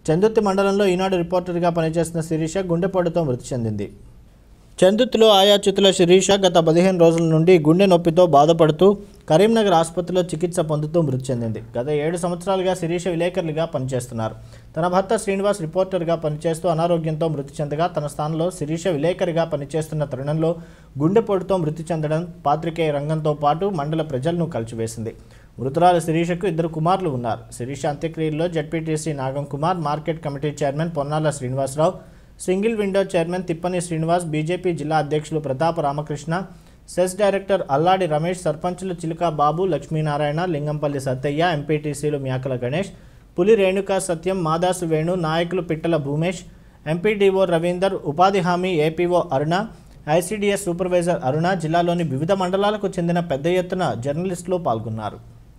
చందుర్తి మండలంలో ఈనాడు రిపోర్టర్గా పనిచేస్తున్న శిరీష గుండెపోటుతో మృతి చెందింది చందుర్తిలో ఆయాచితుల శిరీష గత పదిహేను రోజుల నుండి గుండె నొప్పితో బాధపడుతూ కరీంనగర్ ఆసుపత్రిలో చికిత్స పొందుతూ మృతి చెందింది గత ఏడు సంవత్సరాలుగా శిరీష విలేకరులుగా పనిచేస్తున్నారు తన భర్త శ్రీనివాస్ రిపోర్టర్గా పనిచేస్తూ అనారోగ్యంతో మృతి చెందగా తన స్థానంలో శిరీష విలేకరిగా పనిచేస్తున్న తరుణంలో గుండెపోటుతో మృతి చెందడం పాత్రికేయ రంగంతో పాటు మండల ప్రజలను కలిచివేసింది మృతురాలు శిరీషకు ఇద్దరు కుమారులు ఉన్నారు శిరీష అంత్యక్రియల్లో ZPTC Nagam Kumar market committee chairman Ponnala Srinivasarao single window chairman Tippani Srinivas BJP జిల్లా అధ్యక్షులు ప్రతాప రామకృష్ణ సెస్ డైరెక్టర్ అల్లాడి రమేష్ సర్పంచులు చిలుక బాబు లక్ష్మీనారాయణ లింగంపల్లి సత్తయ్య ఎంపీటీసీలు మ్యాకల గణేష్ పులి రేణుకా సత్యం మాదాసు వేణు నాయకులు పిట్టల భూమేష్ ఎంపీడీఓ రవీందర్ ఉపాధి హామీ APO Aruna ICDS supervisor Aruna జిల్లాలోని వివిధ మండలాలకు చెందిన పెద్ద ఎత్తున జర్నలిస్టులు పాల్గొన్నారు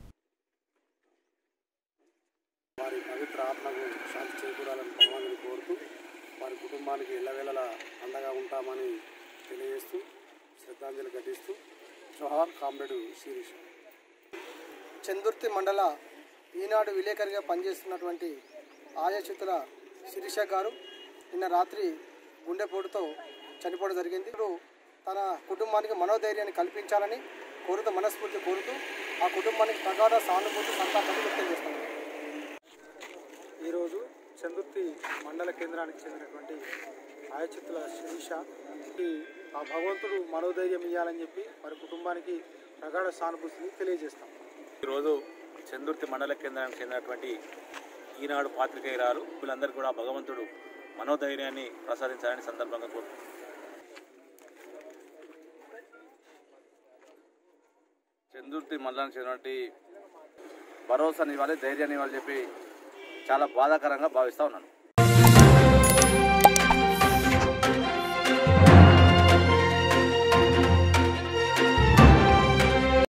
వారి పవిత్ర ఆత్మకు శాంతి చేకూరాలని భగవాన్ని కోరుతూ వారి కుటుంబానికి ఎల్లవేళలా అండగా ఉంటామని తెలియజేస్తూ శ్రద్ధాంజలి ఘటిస్తూ జోహార్ కామ్రేడ్ శిరీష్ చందుర్తి మండల ఈనాడు విలేకరిగా పనిచేస్తున్నటువంటి ఆయాచితుల శిరీష గారు నిన్న రాత్రి గుండెపోటుతో చనిపోవడం జరిగింది ఇప్పుడు తన కుటుంబానికి మనోధైర్యాన్ని కల్పించాలని కోరుతూ మనస్ఫూర్తి కోరుతూ ఆ కుటుంబానికి ప్రగాఢ సానుభూతి సంతాపాన్ని వ్యక్తం చేస్తున్నారు ఈరోజు చందుర్తి మండల కేంద్రానికి చెందినటువంటి ఆయచిత్తుల శిరీష ఈ ఆ భగవంతుడు మనోధైర్యం ఇవ్వాలని చెప్పి వారి కుటుంబానికి ప్రగాఢ సానుభూతిని తెలియజేస్తాం ఈరోజు చందుర్తి మండల కేంద్రానికి చెందినటువంటి ఈనాడు పాత్రికేయురాలు వీళ్ళందరూ కూడా భగవంతుడు మనోధైర్యాన్ని ప్రసాదించాలని సందర్భంగా కోరుతున్నాను చందుర్తి మండలానికి చెందినటువంటి భరోసాని ఇవ్వాలి ధైర్యాన్ని ఇవ్వాలి చెప్పి చాలా బాధాకరంగా భావిస్తూ ఉన్నాను